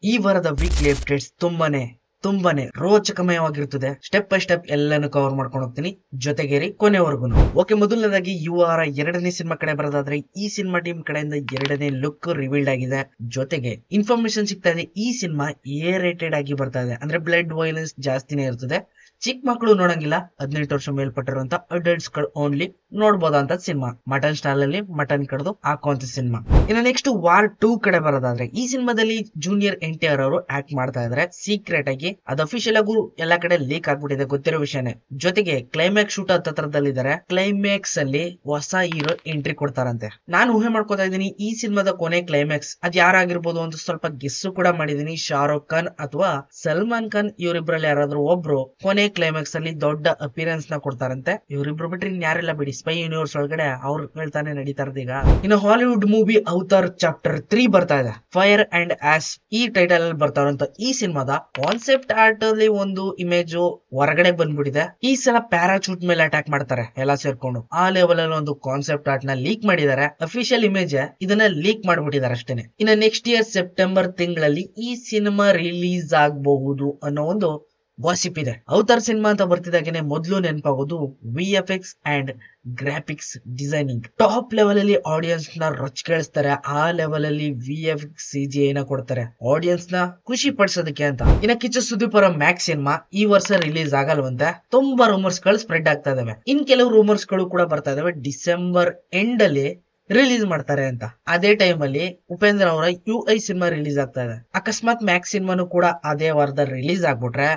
ಈ ವಾರದ weekly updates ತುಂಬಾನೇ ತುಂಬಾನೇ ರೋಚಕಮಯವಾಗಿರುತ್ತದೆ ಸ್ಟೆಪ್ ಬೈ ಸ್ಟೆಪ್ ಎಲ್ಲಾನು ಕವರ್ ಮಾಡ್ಕೊಂಡು ಹೋಗ್ತೀನಿ ಜೊತೆಗೇರಿ ಕೊನೆವರೆಗೂ ಓಕೆ ಮೊದಲನೇದಾಗಿ ಈ ವಾರ ಎರಡನೇ ಸಿನಿಮಾ ಕಡೆ ಬರೋದಾದ್ರೆ ಈ ಸಿನಿಮಾ ಟೀಮ್ ಕಡೆಯಿಂದ ಎರಡನೇ ಲುಕ್ ರಿವೀಲ್ಡ್ ಆಗಿದೆ ಜೊತೆಗೆ ಇನ್ಫಾರ್ಮೇಶನ್ ಸಿಗ್ತಾ ಇದೆ ಈ ಸಿನಿಮಾ ಎ ರೇಟೆಡ್ ಆಗಿ ಬರ್ತಾ ಇದೆ ಅಂದ್ರೆ ಬ್ಲಡ್ ವೈಲೆನ್ಸ್ ಜಾಸ್ತಿನೇ ಇರ್ತದೆ ಚಿಕ್ಕ ಮಕ್ಕಳು ನೋಡಂಗಿಲ್ಲ ಹದಿನೆಂಟು ವರ್ಷ ಮೇಲ್ಪಟ್ಟಿರುವಂತ ಅಡಲ್ಟ್ಸ್ ಗಳು ಓನ್ಲಿ ನೋಡ್ಬೋದಂತ ಸಿನಿಮಾ ಮಟನ್ ಸ್ಟಾಲ್ ಅಲ್ಲಿ ಮಟನ್ ಕಡ್ದು ಹಾಕುವಂತ ಸಿನಿಮಾ ಇನ್ನು ನೆಕ್ಸ್ಟ್ ವಾರ್ ಟೂ ಕಡೆ ಬರೋದಾದ್ರೆ ಈ ಸಿನಿಮಾದಲ್ಲಿ ಜೂನಿಯರ್ ಎನ್ ಟಿ ಆರ್ ಅವರು ಆಕ್ಟ್ ಮಾಡ್ತಾ ಇದಾರೆ ಸೀಕ್ರೆಟ್ ಆಗಿ ಅದು ಅಫಿಷಿಯಲ್ ಆಗು ಎಲ್ಲಾ ಕಡೆ ಲೀಕ್ ಆಗ್ಬಿಟ್ಟಿದೆ ಗೊತ್ತಿರೋ ವಿಷಯನೇ ಜೊತೆಗೆ ಕ್ಲೈಮ್ಯಾಕ್ಸ್ ಶೂಟ್ ಹತ್ತತ್ರದಲ್ಲಿದ್ದಾರೆ ಕ್ಲೈಮ್ಯಾಕ್ಸ್ ಅಲ್ಲಿ ಹೊಸ ಹೀರೋ ಎಂಟ್ರಿ ಕೊಡ್ತಾರಂತೆ ನಾನು ಊಹೆ ಮಾಡ್ಕೋತಾ ಇದ್ದೀನಿ ಈ ಸಿನಿಮಾದ ಕೊನೆ ಕ್ಲೈಮ್ಯಾಕ್ಸ್ ಅದ್ ಯಾರಾಗಿರ್ಬೋದು ಅಂತ ಸ್ವಲ್ಪ ಗೆಸ್ಸು ಕೂಡ ಮಾಡಿದೀನಿ ಶಾರುಖ್ ಖಾನ್ ಅಥವಾ ಸಲ್ಮಾನ್ ಖಾನ್ ಇವರಿಬ್ರಲ್ಲಿ ಯಾರಾದ್ರೂ ಒಬ್ರು ಕೊನೆ ಕ್ಲೈಮ್ಯಾಕ್ಸ್ ಅಲ್ಲಿ ದೊಡ್ಡ ಅಪಿಯರೆನ್ಸ್ ನ ಕೊಡ್ತಾರಂತೆ ಇವರಿಬ್ರು ಬಿಟ್ರೆ ಇನ್ ಯಾರೆಲ್ಲ ಬಿಡಿ ಸ್ಪೈ ಯೂನಿವರ್ಸ್ ಒಳಗಡೆ ಅವ್ರು ಹೇಳ್ತಾನೆ ನಡೀತಾ ಇರೋದು ಈಗ ಇನ್ನು Hollywood movie Avatar chapter three ಬರ್ತಾ ಇದೆ ಫೈರ್ ಅಂಡ್ ಆಸ್ ಈ ಟೈಟಲ್ ಅಲ್ಲಿ ಬರ್ತಾ ಇರುವಂತ ಈ ಸಿನಿಮಾದ ಕಾನ್ಸೆಪ್ಟ್ ಆರ್ಟ್ ಅಲ್ಲಿ ಒಂದು ಇಮೇಜ್ ಹೊರಗಡೆ ಬಂದ್ಬಿಟ್ಟಿದೆ ಈ ಸಲ ಪ್ಯಾರಾಚೂಟ್ ಮೇಲೆ ಅಟ್ಯಾಕ್ ಮಾಡ್ತಾರೆ ಎಲ್ಲ ಸೇರ್ಕೊಂಡು ಆ ಲೆವೆಲ್ ಅಲ್ಲಿ ಒಂದು ಕಾನ್ಸೆಪ್ಟ್ ಆರ್ಟ್ ನ ಲೀಕ್ ಮಾಡಿದ್ದಾರೆ ಅಫಿಷಿಯಲ್ ಇಮೇಜ್ ಇದನ್ನ ಲೀಕ್ ಮಾಡ್ಬಿಟ್ಟಿದ್ದಾರೆ ಅಷ್ಟೇನೆ ಇನ್ನು ನೆಕ್ಸ್ಟ್ ಇಯರ್ ಸೆಪ್ಟೆಂಬರ್ ತಿಂಗಳಲ್ಲಿ ಈ ಸಿನಿಮಾ ರಿಲೀಸ್ ಆಗಬಹುದು ಅನ್ನೋ ಒಂದು ವಾಸಿಪ್ ಇದೆ ಅವತಾರ್ ಸಿನಿಮಾ ಅಂತ ಬರ್ತಿದಾಗೇನೆ ಮೊದಲು ನೆನಪಾಗೋದು V F X and graphics designing top level ಅಲ್ಲಿ ಆಡಿಯನ್ಸ್ ನ ರೊಚ್ ಕೇಳಿಸ್ತಾರೆ ಆ ಲೆವೆಲ್ ಅಲ್ಲಿ V F X C G ನ ಕೊಡ್ತಾರೆ ಆಡಿಯನ್ಸ್ ನ ಖುಷಿ ಪಡಿಸೋದಕ್ಕೆ ಅಂತ ಇನ್ನ ಕಿಚ್ಚ ಸುದೀಪ್ ಅವರ ಮ್ಯಾಕ್ಸ್ ಸಿನಿಮಾ ಈ ವರ್ಷ ರಿಲೀಸ್ ಆಗಲ್ವಂತೆ ತುಂಬಾ ರೂಮರ್ಸ್ ಗಳು ಸ್ಪ್ರೆಡ್ ಆಗ್ತಾ ಇದಾವೆ ಇನ್ ಕೆಲವು ರೂಮರ್ಸ್ ಗಳು ಕೂಡ ಬರ್ತಾ ಇದಾವೆ ಡಿಸೆಂಬರ್ ಎಂಡ್ ಅಲ್ಲಿ ರಿಲೀಸ್ ಮಾಡ್ತಾರೆ ಅಂತ ಅದೇ ಟೈಮ್ ಅಲ್ಲಿ ಉಪೇಂದ್ರ ಅವರ ಯು ಐ ಸಿನಿಮಾ ರಿಲೀಸ್ ಆಗ್ತಾ ಇದೆ ಅಕಸ್ಮಾತ್ ಮ್ಯಾಕ್ಸ್ ಸಿನಿಮಾನು ಕೂಡ ಅದೇ ವಾರದಲ್ಲಿ ರಿಲೀಸ್ ಆಗ್ಬಿಟ್ರೆ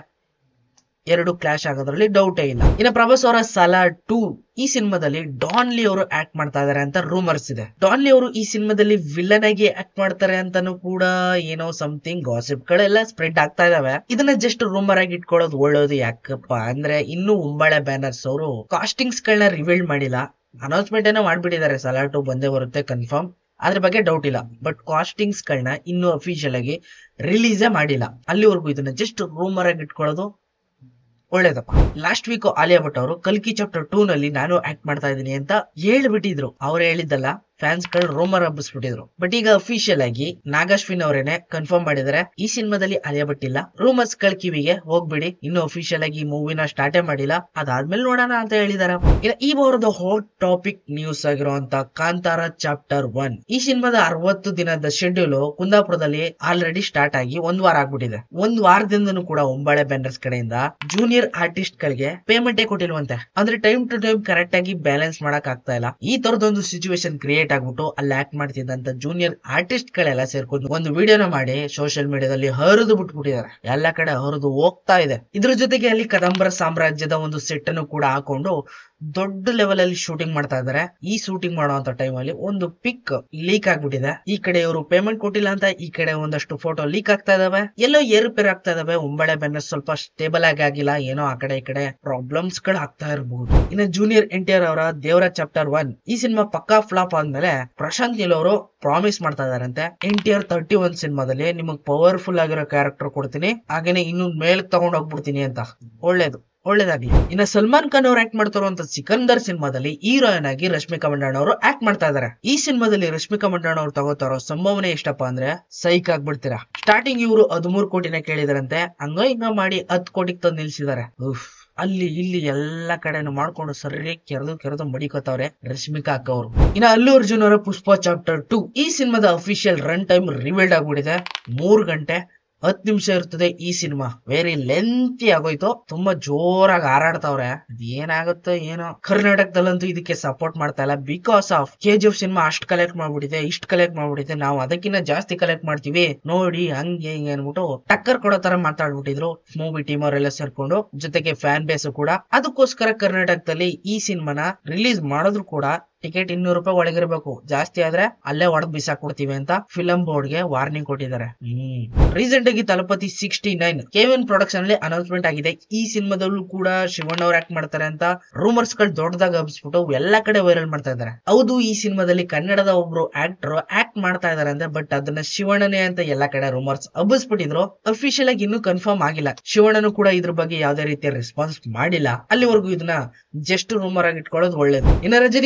ಎರಡು ಕ್ಲಾಶ್ ಆಗೋದ್ರಲ್ಲಿ ಡೌಟೇ ಇಲ್ಲ ಇನ್ನು ಪ್ರಭಾಸ್ ಅವರ ಸಲಾ ಟೂ ಈ ಸಿನಿಮಾದಲ್ಲಿ ಡಾನ್ಲಿ ಅವರು ಆಕ್ಟ್ ಮಾಡ್ತಾ ಇದಾರೆ ಅಂತ ರೂಮರ್ಸ್ ಇದೆ ಡಾನ್ಲಿ ಅವರು ಈ ಸಿನಿಮಾದಲ್ಲಿ ವಿಲನ್ ಆಗಿ ಆಕ್ಟ್ ಮಾಡ್ತಾರೆ ಅಂತಾನು ಕೂಡ ಏನೋ ಸಮಥಿಂಗ್ ಗಾಸಿಪ್ ಗಳೆಲ್ಲ ಸ್ಪ್ರೆಡ್ ಆಗ್ತಾ ಇದಾವೆ ಇದನ್ನ ಜಸ್ಟ್ ರೂಮರ್ ಆಗಿ ಇಟ್ಕೊಳ್ಳೋದು ಒಳ್ಳೇದು ಯಾಕಪ್ಪ ಅಂದ್ರೆ ಇನ್ನು ಉಂಬಾಳೆ ಬ್ಯಾನರ್ಸ್ ಅವರು ಕಾಸ್ಟಿಂಗ್ಸ್ ಗಳನ್ನ ರಿವೀಲ್ ಮಾಡಿಲ್ಲ ಅನೌನ್ಸ್ಮೆಂಟ್ ಏನೋ ಮಾಡ್ಬಿಟ್ಟಿದ್ದಾರೆ ಸಲಾ ಟು ಬಂದೇ ಬರುತ್ತೆ ಕನ್ಫರ್ಮ್ ಅದ್ರ ಬಗ್ಗೆ ಡೌಟ್ ಇಲ್ಲ ಬಟ್ ಕಾಸ್ಟಿಂಗ್ಸ್ ಗಳನ್ನ ಇನ್ನೂ ಅಫಿಷಿಯಲ್ ಆಗಿ ರಿಲೀಸೇ ಮಾಡಿಲ್ಲ ಅಲ್ಲಿವರೆಗೂ ಇದನ್ನ ಜಸ್ಟ್ ರೂಮರ್ ಆಗಿ ಇಟ್ಕೊಳ್ಳೋದು ಒಳ್ಳೇದಪ್ಪ ಲಾಸ್ಟ್ ವೀಕ್ ಆಲಿಯಾ ಭಟ್ ಅವರು ಕಲ್ಕಿ ಚಾಪ್ಟರ್ ಟೂ ನಲ್ಲಿ ನಾನು ಆಕ್ಟ್ ಮಾಡ್ತಾ ಇದ್ದೀನಿ ಅಂತ ಹೇಳ್ಬಿಟ್ಟಿದ್ರು ಅವ್ರು ಹೇಳಿದ್ದಲ್ಲ ಫ್ಯಾನ್ಸ್ ಗಳು ರೋಮರ್ ಹಬ್ಬಿಸ್ಬಿಟ್ಟಿದ್ರು ಬಟ್ ಈಗ ಅಫಿಷಿಯಲ್ ಆಗಿ ನಾಗಶ್ವಿನ್ ಅವರೇನೆ ಕನ್ಫರ್ಮ್ ಮಾಡಿದ್ದಾರೆ ಈ ಸಿನಿಮಾದಲ್ಲಿ ಆಲಿಯಾ ಭಟ್ ಇಲ್ಲ ರೂಮರ್ಸ್ ಗಳ ಕಿವಿಗೆ ಹೋಗ್ಬಿಡಿ ಇನ್ನು ಅಫಿಷಿಯಲ್ ಆಗಿ ಮೂವಿನ ಸ್ಟಾರ್ಟೇ ಮಾಡಿಲ್ಲ ಅದಾದ್ಮೇಲೆ ನೋಡೋಣ ಅಂತ ಹೇಳಿದಾರೆ ಇನ್ನು ಈ ವಾರದ ಹಾಟ್ ಟಾಪಿಕ್ ನ್ಯೂಸ್ ಆಗಿರುವಂತ ಕಾಂತಾರ ಚಾಪ್ಟರ್ ಒನ್ ಈ ಸಿನಿಮಾದ ಅರವತ್ತು ದಿನದ ಶೆಡ್ಯೂಲ್ ಕುಂದಾಪುರದಲ್ಲಿ ಆಲ್ರೆಡಿ ಸ್ಟಾರ್ಟ್ ಆಗಿ ಒಂದ್ ವಾರ ಆಗ್ಬಿಟ್ಟಿದೆ ಒಂದ್ ವಾರದಿಂದನೂ ಕೂಡ ಒಂಬಾಳೆ ಬ್ಯಾನರ್ಸ್ ಕಡೆಯಿಂದ ಜೂನಿಯರ್ ಆರ್ಟಿಸ್ಟ್ ಗಳಿಗೆ ಪೇಮೆಂಟೇ ಕೊಟ್ಟಿಲ್ವಂತೆ ಅಂದ್ರೆ ಟೈಮ್ ಟು ಟೈಮ್ ಕರೆಕ್ಟ್ ಆಗಿ ಬ್ಯಾಲೆನ್ಸ್ ಮಾಡಕ್ ಆಗ್ತಾ ಇಲ್ಲ ಈ ತರದೊಂದು ಸಿಚುವೇಶನ್ ಕ್ರಿಯೇಟ್ ಆಗ್ಬಿಟ್ಟು ಅಲ್ಲಿ ಆಕ್ಟ್ ಮಾಡ್ತಿದ್ದಂತ ಜೂನಿಯರ್ ಆರ್ಟಿಸ್ಟ್ ಗಳೆಲ್ಲ ಸೇರ್ಕೊಂಡು ಒಂದು ವಿಡಿಯೋನ ಮಾಡಿ ಸೋಷಿಯಲ್ ಮೀಡಿಯಾದಲ್ಲಿ ಹರಿದು ಬಿಟ್ಬಿಟ್ಟಿದ್ದಾರೆ ಎಲ್ಲ ಕಡೆ ಹರಿದು ಹೋಗ್ತಾ ಇದೆ ಇದ್ರ ಜೊತೆಗೆ ಅಲ್ಲಿ ಕದಂಬರ ಸಾಮ್ರಾಜ್ಯದ ಒಂದು ಸೆಟ್ ಅನ್ನು ಕೂಡ ಹಾಕೊಂಡು ದೊಡ್ಡ ಲೆವೆಲ್ ಅಲ್ಲಿ ಶೂಟಿಂಗ್ ಮಾಡ್ತಾ ಇದಾರೆ ಈ ಶೂಟಿಂಗ್ ಮಾಡುವಂತ ಟೈಮ್ ಅಲ್ಲಿ ಒಂದು ಪಿಕ್ ಲೀಕ್ ಆಗ್ಬಿಟ್ಟಿದೆ ಈ ಕಡೆ ಇವರು ಪೇಮೆಂಟ್ ಕೊಟ್ಟಿಲ್ಲ ಅಂತ ಈ ಕಡೆ ಒಂದಷ್ಟು ಫೋಟೋ ಲೀಕ್ ಆಗ್ತಾ ಇದಾವೆ ಎಲ್ಲೋ ಏರುಪೇರು ಆಗ್ತಾ ಇದಾವೆ ಒಂಬಳೆ ಬೆನ್ನ ಸ್ವಲ್ಪ ಸ್ಟೇಬಲ್ ಆಗಿ ಆಗಿಲ್ಲ ಏನೋ ಆ ಕಡೆ ಈ ಕಡೆ ಪ್ರಾಬ್ಲಮ್ಸ್ ಗಳು ಆಗ್ತಾ ಇರಬಹುದು ಇನ್ನು ಜೂನಿಯರ್ ಎನ್ ಟಿ ಆರ್ ಅವರ ದೇವರ ಚಾಪ್ಟರ್ ಒನ್ ಈ ಸಿನಿಮಾ ಪಕ್ಕಾ ಫ್ಲಾಪ್ ಆದ್ಮೇಲೆ ಪ್ರಶಾಂತ್ ನೀಲ್ ಅವರು ಪ್ರಾಮಿಸ್ ಮಾಡ್ತಾ ಇದಾರಂತೆ N T R thirty one ಸಿನಿಮಾದಲ್ಲಿ ನಿಮಗ್ ಪವರ್ಫುಲ್ ಆಗಿರೋ ಕ್ಯಾರೆಕ್ಟರ್ ಕೊಡ್ತೀನಿ ಹಾಗೇನೆ ಇನ್ನು ಮೇಲ್ ತಗೊಂಡ್ ಹೋಗ್ಬಿಡ್ತೀನಿ ಅಂತ ಒಳ್ಳೇದು ಒಳ್ಳೇದಾಗ್ಲಿ ಇನ್ನ ಸಲ್ಮಾನ್ ಖಾನ್ ಅವ್ರು ಆಕ್ಟ್ ಮಾಡ್ತಿರುವಂತ ಸಿಕಂದರ್ ಸಿನಿಮಾದಲ್ಲಿ ಹೀರೋಯಿನ್ ಆಗಿ ರಶ್ಮಿಕಾ ಮಂಡಾಣ ಅವರು ಆಕ್ಟ್ ಮಾಡ್ತಾ ಇದಾರೆ ಈ ಸಿನಿಮಾದಲ್ಲಿ ರಶ್ಮಿಕಾ ಮಂಡಾಣ ಅವ್ರು ತಗೋತಾರೋ ಸಂಭಾವನೆ ಎಷ್ಟಪ್ಪ ಅಂದ್ರೆ ಸೈಕ್ ಆಗ್ಬಿಡ್ತೀರಾ ಸ್ಟಾರ್ಟಿಂಗ್ ಇವರು ಹದಿಮೂರು ಕೋಟಿನ ಕೇಳಿದಾರಂತೆ ಹಂಗ ಹಿಂಗ ಮಾಡಿ ಹತ್ ಕೋಟಿಗೆ ತಂದು ನಿಲ್ಸಿದ್ದಾರೆ ಉಫ್ ಅಲ್ಲಿ ಇಲ್ಲಿ ಎಲ್ಲಾ ಕಡೆನು ಮಾಡ್ಕೊಂಡು ಸರಿ ಕೆರೆದು ಕೆರೆದು ಮಡಿಕೋತಾವ್ರೆ ರಶ್ಮಿಕಾ ಅಕ್ಕ ಅವರು ಇನ್ನ ಅಲ್ಲು ಅರ್ಜುನ್ ಅವರ ಪುಷ್ಪ ಚಾಪ್ಟರ್ ಟು ಈ ಸಿನಿಮಾದ ಅಫಿಷಿಯಲ್ ರನ್ ಟೈಮ್ ರಿವೀಲ್ಡ್ ಆಗ್ಬಿಟ್ಟಿದೆ ಮೂರ್ ಗಂಟೆ ಹತ್ ನಿಮಿಷ ಇರ್ತದೆ ಈ ಸಿನಿಮಾ ವೆರಿ ಲೆಂತಿ ಆಗೋಯ್ತು ತುಂಬಾ ಜೋರಾಗಿ ಹಾರಾಡ್ತಾವ್ರೆ ಏನಾಗುತ್ತೋ ಏನೋ ಕರ್ನಾಟಕದಲ್ಲಂತೂ ಇದಕ್ಕೆ ಸಪೋರ್ಟ್ ಮಾಡ್ತಾ ಇಲ್ಲ because of K G F cinema ಅಷ್ಟ್ ಕಲೆಕ್ಟ್ ಮಾಡ್ಬಿಟ್ಟಿದೆ ಇಷ್ಟ್ ಕಲೆಕ್ಟ್ ಮಾಡ್ಬಿಟ್ಟಿದೆ ನಾವು ಅದಕ್ಕಿಂತ ಜಾಸ್ತಿ ಕಲೆಕ್ಟ್ ಮಾಡ್ತೀವಿ ನೋಡಿ ಹಂಗೆ ಹಿಂಗೆ ಅನ್ಬಿಟ್ಟು ಟಕ್ಕರ್ ಕೊಡೋ ತರ ಮಾತಾಡ್ಬಿಟ್ಟಿದ್ರು ಮೂವಿ ಟೀಮ್ ಅವರೆಲ್ಲ ಸೇರ್ಕೊಂಡು ಜೊತೆಗೆ ಫ್ಯಾನ್ ಬೇಸ್ ಕೂಡ ಅದಕ್ಕೋಸ್ಕರ ಕರ್ನಾಟಕದಲ್ಲಿ ಈ ಸಿನಿಮಾನ ರಿಲೀಸ್ ಮಾಡಿದ್ರು ಕೂಡ ಟಿಕೆಟ್ ಇನ್ನೂರು ರೂಪಾಯಿ ಒಳಗಿರ್ಬೇಕು ಜಾಸ್ತಿ ಆದ್ರೆ ಅಲ್ಲೇ ಒಳಗ್ ಬಿಸಾಕ್ಬಿಡ್ತೀವಿ ಅಂತ ಫಿಲಂ ಬೋರ್ಡ್ ಗೆ ವಾರ್ನಿಂಗ್ ಕೊಟ್ಟಿದ್ದಾರೆ ಹ್ಮ್ ರೀಸೆಂಟ್ ಆಗಿ Thalapathy sixty nine KVN production ಅಲ್ಲಿ ಅನೌನ್ಸ್ಮೆಂಟ್ ಆಗಿದೆ ಈ ಸಿನಿಮಾದಲ್ಲೂ ಕೂಡ ಶಿವಣ್ಣ ಅವ್ರು ಆಕ್ಟ್ ಮಾಡ್ತಾರೆ ಅಂತ ರೂಮರ್ಸ್ ಗಳು ದೊಡ್ಡದಾಗ ಹಬ್ಬಿಸ್ಬಿಟ್ಟು ಎಲ್ಲಾ ಕಡೆ ವೈರಲ್ ಮಾಡ್ತಾ ಇದ್ದಾರೆ ಹೌದು ಈ ಸಿನಿಮಾದಲ್ಲಿ ಕನ್ನಡದ ಒಬ್ರು ಆಕ್ಟರ್ ಆಕ್ಟ್ ಮಾಡ್ತಾ ಇದಾರೆ ಅಂದ್ರೆ ಬಟ್ ಅದನ್ನ ಶಿವಣ್ಣನೇ ಅಂತ ಎಲ್ಲಾ ಕಡೆ ರೂಮರ್ಸ್ ಹಬ್ಬಿಸ್ಬಿಟ್ಟಿದ್ರು ಅಫಿಷಿಯಲ್ ಆಗಿ ಇನ್ನೂ ಕನ್ಫರ್ಮ್ ಆಗಿಲ್ಲ ಶಿವಣ್ಣನು ಕೂಡ ಇದ್ರ ಬಗ್ಗೆ ಯಾವ್ದೇ ರೀತಿಯ ರೆಸ್ಪಾನ್ಸ್ ಮಾಡಿಲ್ಲ ಅಲ್ಲಿವರೆಗೂ ಇದನ್ನ ಜಸ್ಟ್ ರೂಮರ್ ಆಗಿ ಇಟ್ಕೊಳ್ಳೋದು ಒಳ್ಳೇದು ಇನ್ನ ರಜನಿಕಾಂತ್ ಅವರ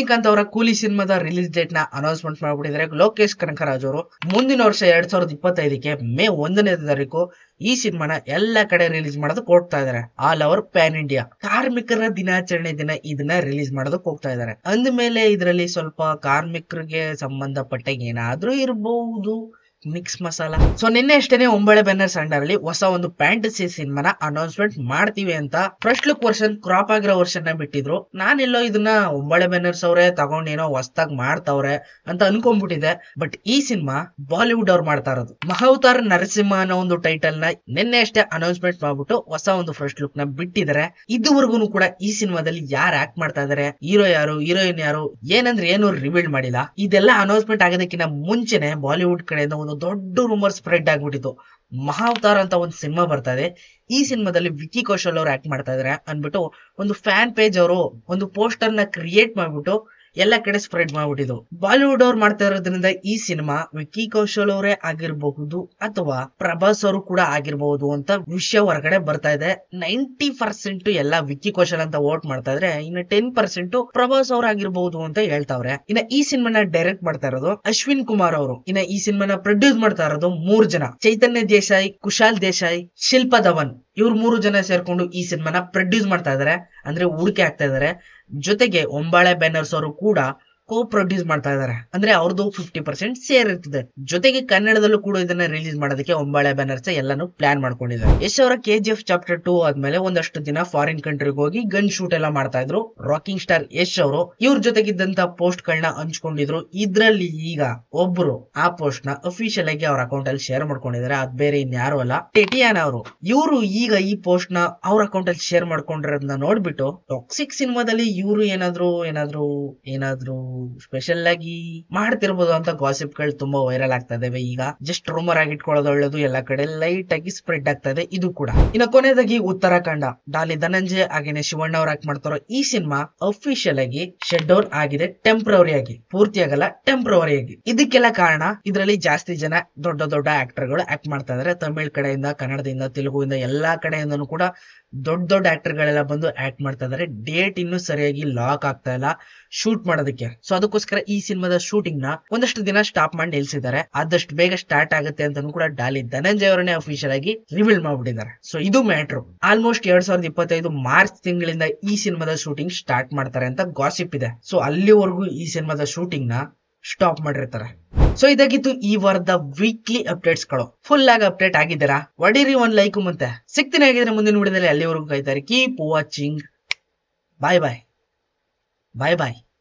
ಕೂಲಿ ಸಿನಿಮಾದ ರಿಲೀಸ್ ಡೇಟ್ ನ ಅನೌನ್ಸ್ಮೆಂಟ್ ಮಾಡ್ಬಿಟ್ಟಿದ್ದಾರೆ ಲೋಕೇಶ್ ಕನಕರಾಜ್ ಅವರು ಮುಂದಿನ ವರ್ಷ ಎರಡ್ ಸಾವಿರದ ಇಪ್ಪತ್ತೈದಕ್ಕೆ ಮೇ ಒಂದನೇ ತಾರೀಕು ಈ ಸಿನಿಮಾನ ಎಲ್ಲ ಕಡೆ ರಿಲೀಸ್ ಮಾಡೋದಕ್ಕೆ ಹೋಗ್ತಾ ಇದಾರೆ ಆಲ್ ಓವರ್ ಪ್ಯಾನ್ ಇಂಡಿಯಾ ಕಾರ್ಮಿಕರ ದಿನಾಚರಣೆ ದಿನ ಇದನ್ನ ರಿಲೀಸ್ ಮಾಡೋದಕ್ಕೆ ಹೋಗ್ತಾ ಇದಾರೆ ಅಂದ್ಮೇಲೆ ಇದರಲ್ಲಿ ಸ್ವಲ್ಪ ಕಾರ್ಮಿಕರಿಗೆ ಸಂಬಂಧಪಟ್ಟ ಏನಾದ್ರೂ ಇರಬಹುದು ಮಿಕ್ಸ್ ಮಸಾಲ ಸೊ ನಿನ್ನೆ ಅಷ್ಟೇನೆ ಒಂಬಳೆ ಬ್ಯಾನರ್ಸ್ ಅಂಡರ್ ಅಲ್ಲಿ ಹೊಸ ಒಂದು ಫ್ಯಾಂಟಸಿ ಸಿನಿಮಾನ ಅನೌನ್ಸ್ಮೆಂಟ್ ಮಾಡ್ತೀವಿ ಅಂತ ಫಸ್ಟ್ ಲುಕ್ ವರ್ಷನ್ ಕ್ರಾಪ್ ಆಗಿರೋ ವರ್ಷನ್ ನ ಬಿಟ್ಟಿದ್ರು ನಾನೆಲ್ಲೋ ಇದನ್ನ ಒಂಬಳೆ ಬ್ಯಾನರ್ಸ್ ಅವರೇ ತಗೊಂಡೇನೋ ಹೊಸ್ದಾಗ್ ಮಾಡ್ತಾವ್ರೆ ಅಂತ ಅನ್ಕೊಂಡ್ಬಿಟ್ಟಿದೆ ಬಟ್ ಈ ಸಿನಿಮಾ ಬಾಲಿವುಡ್ ಅವ್ರು ಮಾಡ್ತಾ ಇರೋದು ಮಹಾವತಾರ್ ನರಸಿಂಹ ಅನ್ನೋ ಒಂದು ಟೈಟಲ್ ನ ನಿನ್ನೆ ಅಷ್ಟೇ ಅನೌನ್ಸ್ಮೆಂಟ್ ಮಾಡ್ಬಿಟ್ಟು ಹೊಸ ಒಂದು ಫಸ್ಟ್ ಲುಕ್ ನ ಬಿಟ್ಟಿದ್ದಾರೆ ಇದುವರೆಗೂ ಕೂಡ ಈ ಸಿನಿಮಾದಲ್ಲಿ ಯಾರು ಆಕ್ಟ್ ಮಾಡ್ತಾ ಇದಾರೆ ಹೀರೋ ಯಾರು ಹೀರೋಯಿನ್ ಯಾರು ಏನಂದ್ರೆ ಏನು ರಿವೀಲ್ ಮಾಡಿಲ್ಲ ಇದೆಲ್ಲ ಅನೌನ್ಸ್ಮೆಂಟ್ ಆಗೋದಕ್ಕಿಂತ ಮುಂಚೆನೆ ಬಾಲಿವುಡ್ ಕಡೆಯಿಂದ ಒಂದು ದೊಡ್ಡ ರೂಮರ್ ಸ್ಪ್ರೆಡ್ ಆಗ್ಬಿಟ್ಟಿತ್ತು ಮಹಾವತಾರ ಅಂತ ಒಂದು ಸಿನಿಮಾ ಬರ್ತಾ ಇದೆ ಈ ಸಿನಿಮಾದಲ್ಲಿ ವಿಕ್ಕಿ ಕೌಶಲ್ ಅವರು ಆಕ್ಟ್ ಮಾಡ್ತಾ ಇದಾರೆ ಅನ್ಬಿಟ್ಟು ಒಂದು ಫ್ಯಾನ್ ಪೇಜ್ ಅವರು ಒಂದು ಪೋಸ್ಟರ್ ನ ಕ್ರಿಯೇಟ್ ಮಾಡ್ಬಿಟ್ಟು ಎಲ್ಲ ಕಡೆ ಸ್ಪ್ರೆಡ್ ಮಾಡ್ಬಿಟ್ಟಿದ್ರು ಬಾಲಿವುಡ್ ಅವ್ರು ಮಾಡ್ತಾ ಇರೋದ್ರಿಂದ ಈ ಸಿನಿಮಾ ವಿಕ್ಕಿ ಕೌಶಲ್ ಅವರೇ ಆಗಿರಬಹುದು ಅಥವಾ ಪ್ರಭಾಸ್ ಅವರು ಕೂಡ ಆಗಿರಬಹುದು ಅಂತ ವಿಷಯ ಹೊರಗಡೆ ಬರ್ತಾ ಇದೆ ನೈಂಟಿ ಪರ್ಸೆಂಟ್ ಎಲ್ಲ ವಿಕ್ಕಿ ಕೌಶಲ್ ಅಂತ ವೋಟ್ ಮಾಡ್ತಾ ಇದ್ರೆ ಇನ್ನು ಟೆನ್ ಪರ್ಸೆಂಟ್ ಪ್ರಭಾಸ್ ಅವ್ರು ಆಗಿರ್ಬಹುದು ಅಂತ ಹೇಳ್ತಾವ್ರೆ ಇನ್ನ ಈ ಸಿನಿಮಾನ ಡೈರೆಕ್ಟ್ ಮಾಡ್ತಾ ಇರೋದು ಅಶ್ವಿನ್ ಕುಮಾರ್ ಅವರು ಇನ್ನ ಈ ಸಿನಿಮಾನ ಪ್ರೊಡ್ಯೂಸ್ ಮಾಡ್ತಾ ಇರೋದು ಮೂರ್ ಜನ ಚೈತನ್ಯ ದೇಸಾಯಿ ಕುಶಾಲ್ ದೇಸಾಯಿ ಶಿಲ್ಪಾ ಧವನ್ ಇವ್ರು ಮೂರು ಜನ ಸೇರ್ಕೊಂಡು ಈ ಸಿನಿಮಾನ ಪ್ರೊಡ್ಯೂಸ್ ಮಾಡ್ತಾ ಇದಾರೆ ಅಂದ್ರೆ ಹೂಡಿಕೆ ಆಗ್ತಾ ಇದಾರೆ ಜೊತೆಗೆ ಒಂಬಾಳೆ ಬ್ಯಾನರ್ಸ್ ಅವರು ಕೂಡ ಕೋ ಪ್ರೊಡ್ಯೂಸ್ ಮಾಡ್ತಾ ಇದಾರೆ ಅಂದ್ರೆ ಅವ್ರದ್ದು ಫಿಫ್ಟಿ ಪರ್ಸೆಂಟ್ ಸೇರ್ ಇರ್ತದೆ ಜೊತೆಗೆ ಕನ್ನಡದಲ್ಲೂ ಕೂಡ ಇದನ್ನ ರಿಲೀಸ್ ಮಾಡೋದಕ್ಕೆ ಒಂಬಾಳೆ ಬ್ಯಾನರ್ಸ್ ಎಲ್ಲಾನು ಪ್ಲಾನ್ ಮಾಡ್ಕೊಂಡಿದ್ದಾರೆ ಯಶ್ ಅವರ K G F chapter two ಆದ್ಮೇಲೆ ಒಂದಷ್ಟು ದಿನ ಫಾರಿನ್ ಕಂಟ್ರಿಗೆ ಹೋಗಿ ಗನ್ ಶೂಟ್ ಎಲ್ಲ ಮಾಡ್ತಾ ಇದ್ರು ರಾಕಿಂಗ್ ಸ್ಟಾರ್ ಯಶ್ ಅವರು ಇವ್ರ ಜೊತೆಗಿದ್ದಂತ ಪೋಸ್ಟ್ ಗಳನ್ನ ಹಂಚ್ಕೊಂಡಿದ್ರು ಇದ್ರಲ್ಲಿ ಈಗ ಒಬ್ರು ಆ ಪೋಸ್ಟ್ ನ ಅಫಿಷಿಯಲ್ ಆಗಿ ಅವ್ರ ಅಕೌಂಟ್ ಅಲ್ಲಿ ಶೇರ್ ಮಾಡ್ಕೊಂಡಿದ್ದಾರೆ ಅದ್ ಬೇರೆ ಇನ್ಯಾರು ಅಲ್ಲ ಟೆಟಿಯಾನ್ ಅವರು ಇವರು ಈಗ ಈ ಪೋಸ್ಟ್ ನ ಅವ್ರ ಅಕೌಂಟ್ ಅಲ್ಲಿ ಶೇರ್ ಮಾಡ್ಕೊಂಡಿರೋದನ್ನ ನೋಡ್ಬಿಟ್ಟು ಟಾಕ್ಸಿಕ್ ಸಿನಿಮಾದಲ್ಲಿ ಇವರು ಏನಾದ್ರು ಏನಾದ್ರು ಏನಾದ್ರು ಸ್ಪೆಷಲ್ ಆಗಿ ಮಾಡ್ತಿರ್ಬೋದು ಅಂತ ಗಾಸಿಪ್ ಗಳು ತುಂಬಾ ವೈರಲ್ ಆಗ್ತಾ ಇದಾವೆ ಈಗ ಜಸ್ಟ್ ರೂಮರ್ ಆಗಿ ಇಟ್ಕೊಳ್ಳೋದು ಒಳ್ಳೇದು ಎಲ್ಲಾ ಕಡೆ ಲೈಟ್ ಆಗಿ ಸ್ಪ್ರೆಡ್ ಆಗ್ತಾ ಇದೆ ಇದು ಕೂಡ ಇನ್ನು ಕೊನೆಯದಾಗಿ ಉತ್ತರಾಖಂಡ ಡಾಲಿ ಧನಂಜಯ ಹಾಗೇನೆ ಶಿವಣ್ಣ ಅವ್ರು ಆಕ್ಟ್ ಮಾಡ್ತಾರೋ ಈ ಸಿನಿಮಾ ಅಫಿಷಿಯಲ್ ಆಗಿ ಶಟ್ ಡೌನ್ ಆಗಿದೆ ಟೆಂಪ್ರವರಿ ಆಗಿ ಪೂರ್ತಿ ಆಗಲ್ಲ ಟೆಂಪ್ರವರಿ ಆಗಿ ಇದಕ್ಕೆಲ್ಲ ಕಾರಣ ಇದರಲ್ಲಿ ಜಾಸ್ತಿ ಜನ ದೊಡ್ಡ ದೊಡ್ಡ ಆಕ್ಟರ್ ಗಳು ಆಕ್ಟ್ ಮಾಡ್ತಾ ಇದಾರೆ ತಮಿಳ್ ಕಡೆಯಿಂದ ಕನ್ನಡದಿಂದ ತೆಲುಗುವಿಂದ ಎಲ್ಲಾ ಕಡೆಯಿಂದನೂ ಕೂಡ ದೊಡ್ಡ ದೊಡ್ಡ ಆಕ್ಟರ್ ಗಳೆಲ್ಲ ಬಂದು ಆಕ್ಟ್ ಮಾಡ್ತಾ ಇದಾರೆ ಡೇಟ್ ಇನ್ನೂ ಸರಿಯಾಗಿ ಲಾಕ್ ಆಗ್ತಾ ಇಲ್ಲ ಶೂಟ್ ಮಾಡೋದಕ್ಕೆ ಸೊ ಅದಕ್ಕೋಸ್ಕರ ಈ ಸಿನಿಮಾದ ಶೂಟಿಂಗ್ ನ ಒಂದಷ್ಟು ದಿನ ಸ್ಟಾಪ್ ಮಾಡಿ ನಿಲ್ಸಿದ್ದಾರೆ ಆದಷ್ಟು ಬೇಗ ಸ್ಟಾರ್ಟ್ ಆಗುತ್ತೆ ಅಂತ ಕೂಡ ಡಾಲಿ ಧನಂಜಯ ಅವರನ್ನೇ ಅಫಿಷಿಯಲ್ ಆಗಿ ರಿವೀಲ್ ಮಾಡ್ಬಿಟ್ಟಿದ್ದಾರೆ ಸೊ ಇದು ಮ್ಯಾಟ್ರು ಆಲ್ಮೋಸ್ಟ್ ಎರಡ್ ಸಾವಿರದ ಇಪ್ಪತ್ತೈದು ಮಾರ್ಚ್ ತಿಂಗಳಿಂದ ಈ ಸಿನಿಮಾದ ಶೂಟಿಂಗ್ ಸ್ಟಾರ್ಟ್ ಮಾಡ್ತಾರೆ ಅಂತ ಗಾಸಿಪ್ ಇದೆ ಸೊ ಅಲ್ಲಿವರೆಗೂ ಈ ಸಿನಿಮಾದ ಶೂಟಿಂಗ್ ನ ಸ್ಟಾಪ್ ಮಾಡಿರ್ತಾರೆ ಸೊ ಇದಾಗಿತ್ತು ಈ ವಾರದ ವೀಕ್ಲಿ ಅಪ್ಡೇಟ್ಸ್ ಗಳು ಫುಲ್ ಆಗಿ ಅಪ್ಡೇಟ್ ಆಗಿದ್ದೀರಾ ಒಡಿರಿ ಒಂದ್ ಲೈಕ್ ಮತ್ತೆ ಸಿಗ್ತೀನಿ ಆಗಿದ್ರೆ ಮುಂದಿನ ವಿಡಿಯೋದಲ್ಲಿ ಅಲ್ಲಿವರೆಗೂ ಕಾಯ್ತಾರೆ ಕೀಪ್ ವಾಚಿಂಗ್ ಬಾಯ್ ಬಾಯ್ ಬಾಯ್ ಬಾಯ್